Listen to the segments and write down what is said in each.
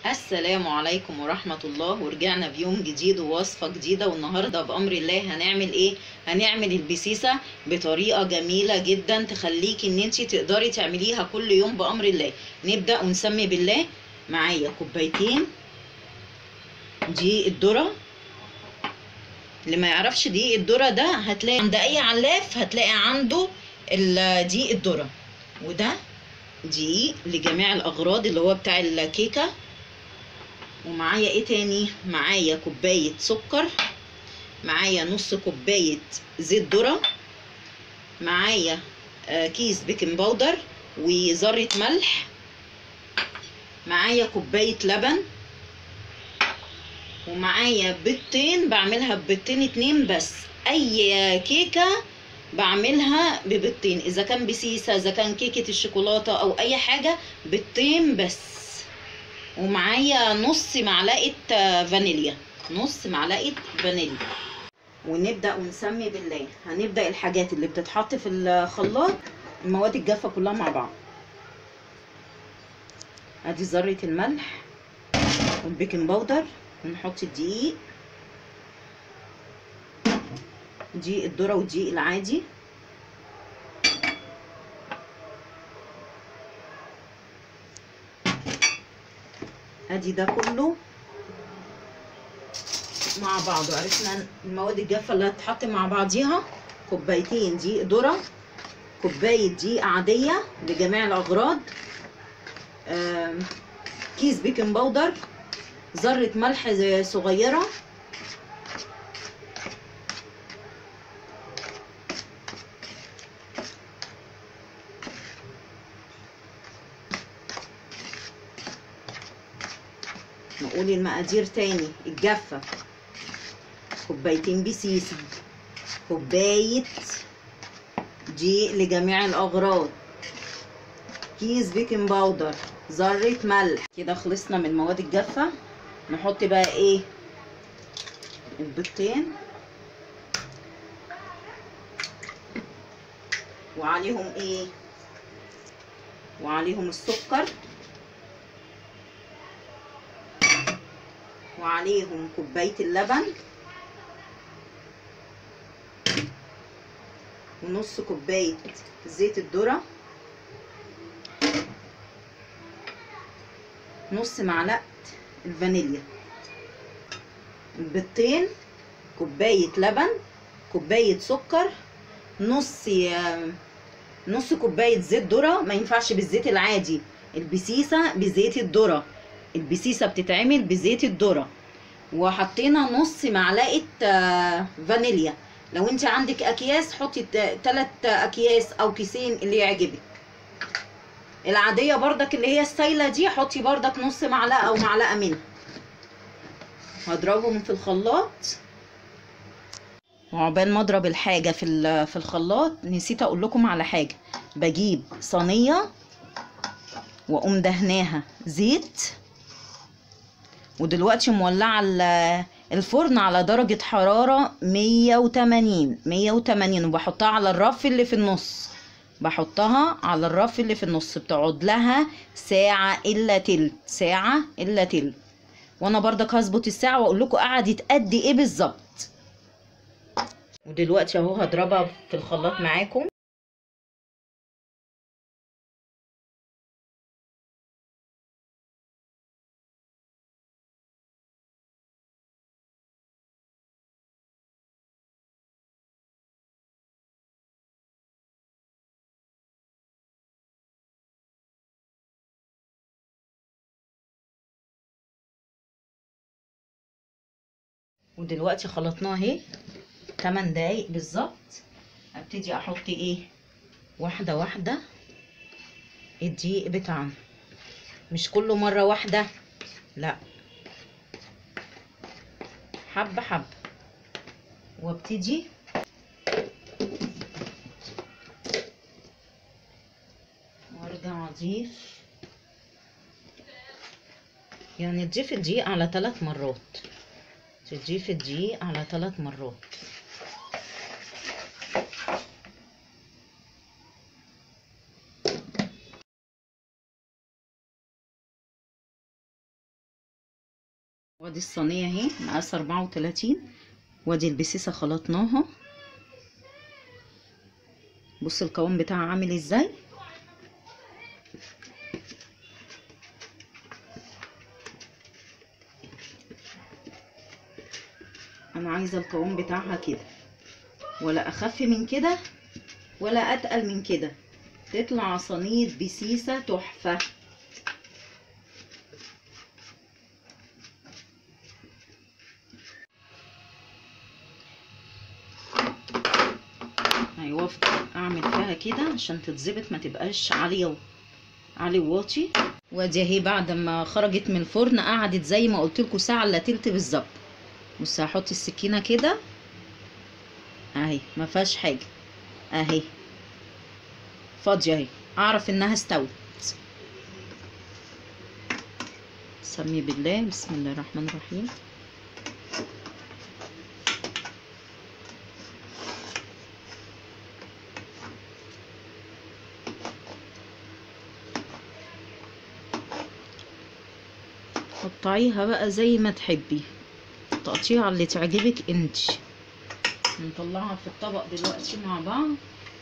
السلام عليكم ورحمة الله ورجعنا بيوم جديد ووصفة جديدة والنهاردة بأمر الله هنعمل ايه هنعمل البسيسة بطريقة جميلة جدا تخليكي ان انتي تقدري تعمليها كل يوم بأمر الله نبدأ ونسمي بالله معايا كوبايتين دي الذرة اللي ما يعرفش دي الذرة ده هتلاقي عند اي علاف هتلاقي عنده ال- دي الذرة وده دقيق لجميع الاغراض اللي هو بتاع الكيكه ومعايا ايه تاني معايا كوبايه سكر معايا نص كوبايه زيت ذره معايا آه، كيس بيكنج باودر وذره ملح معايا كوبايه لبن ومعايا بيضتين بعملها ببيضتين اتنين بس اي كيكه بعملها ببيضتين اذا كان بسيسه اذا كان كيكه الشوكولاته او اي حاجه بيضتين بس ومعايا نص معلقه آه، فانيليا نص معلقه فانيليا ونبدا ونسمي بالله هنبدا الحاجات اللي بتتحط في الخلاط المواد الجافه كلها مع بعض ادي ذره الملح والبيكنج باودر ونحط الدقيق دي الذره والدقيق العادي ادي ده كله مع بعضه عرفنا المواد الجافه اللي هتتحط مع بعضيها كوبايتين دقيق ذره كوبايه دقيق عاديه لجميع الاغراض آم، كيس بيكنج باودر ذره ملح زي- صغيره نقول المقادير تاني الجافة كوبايتين بسيسة كوباية دقيق لجميع الأغراض كيس بيكنج باودر ذرة ملح كده خلصنا من المواد الجافة نحط بقى ايه البيضتين وعليهم ايه وعليهم السكر وعليهم كوباية اللبن ونص كوباية زيت الذرة نص معلقة الفانيليا البيضتين كوباية لبن كوباية سكر نص نص كوباية زيت ذرة ما ينفعش بالزيت العادي البسيسة بزيت الذرة البسيسه بتتعمل بزيت الذره وحطينا نص معلقه آه، فانيليا لو انت عندك اكياس حطي ثلاث اكياس او كيسين اللي يعجبك العاديه بردك اللي هي السايله دي حطي بردك نص معلقه او معلقه منها هضربهم في الخلاط وعقبال ما اضرب الحاجه في ال- في الخلاط نسيت اقول لكم على حاجه بجيب صينيه واقوم دهناها زيت ودلوقتي مولعه ال- الفرن على درجه حراره 180 180 وبحطها على الرف اللي في النص بحطها على الرف اللي في النص بتقعد لها ساعه الا تلت ساعه الا تلت وانا برضك هظبط الساعه واقول لكم قعدت قد ايه بالظبط ودلوقتي اهو هضربها في الخلاط معاكم ودلوقتي خلطناها اهي 8 دقايق بالظبط ابتدي احط ايه واحده واحده الدقيق بتاعنا مش كله مره واحده لا حبه حبه وابتدي وارجع اضيف يعني تضيف الدقيق على ثلاث مرات تضيف الدقيق على ثلاث مرات وادي الصينيه اهي مقاس 34 وادي البسيسه خلطناها بص القوام بتاعها عامل ازاي انا عايزه القوام بتاعها كده ولا اخف من كده ولا اتقل من كده تطلع صينيه بسيسه تحفه ايوه افضل اعمل فيها كده عشان تتظبط ما تبقاش عاليه و... عالي وواطي وادي اهي بعد ما خرجت من الفرن قعدت زي ما قلت لكم ساعه الا تلت بالظبط بص هحط السكينه كده اهي ما فيهاش حاجه اهي فاضيه اهي اعرف انها استوت سمي بالله بسم الله الرحمن الرحيم قطعيها بقى زي ما تحبي تقطيعها اللي تعجبك انت نطلعها في الطبق دلوقتي مع بعض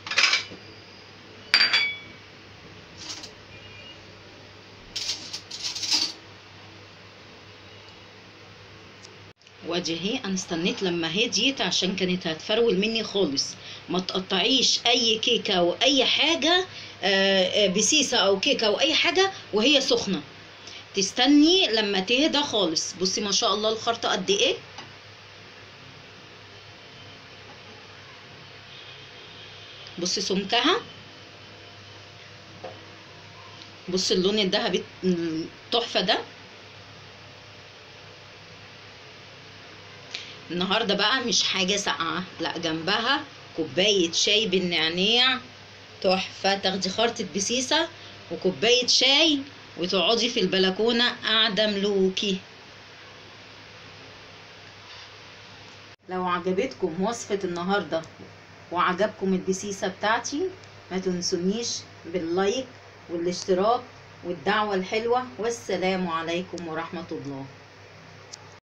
وادي اهي انا استنيت لما هديت عشان كانت هتفرول مني خالص ما تقطعيش اي كيكه او اي حاجه بسيسه او كيكه او اي حاجه وهي سخنه تستني لما تهدى خالص بصي ما شاء الله الخرطة قد ايه بصي سمكها بصي اللون الذهبي التحفة ده النهارده بقى مش حاجة ساقعة لا جنبها كوباية شاي بالنعناع تحفة تاخدي خرطة بسيسة وكوباية شاي وتقعدي في البلكونة قاعدة ملوكي لو عجبتكم وصفة النهاردة وعجبكم البسيسة بتاعتي ما تنسونيش باللايك والاشتراك والدعوة الحلوة والسلام عليكم ورحمة الله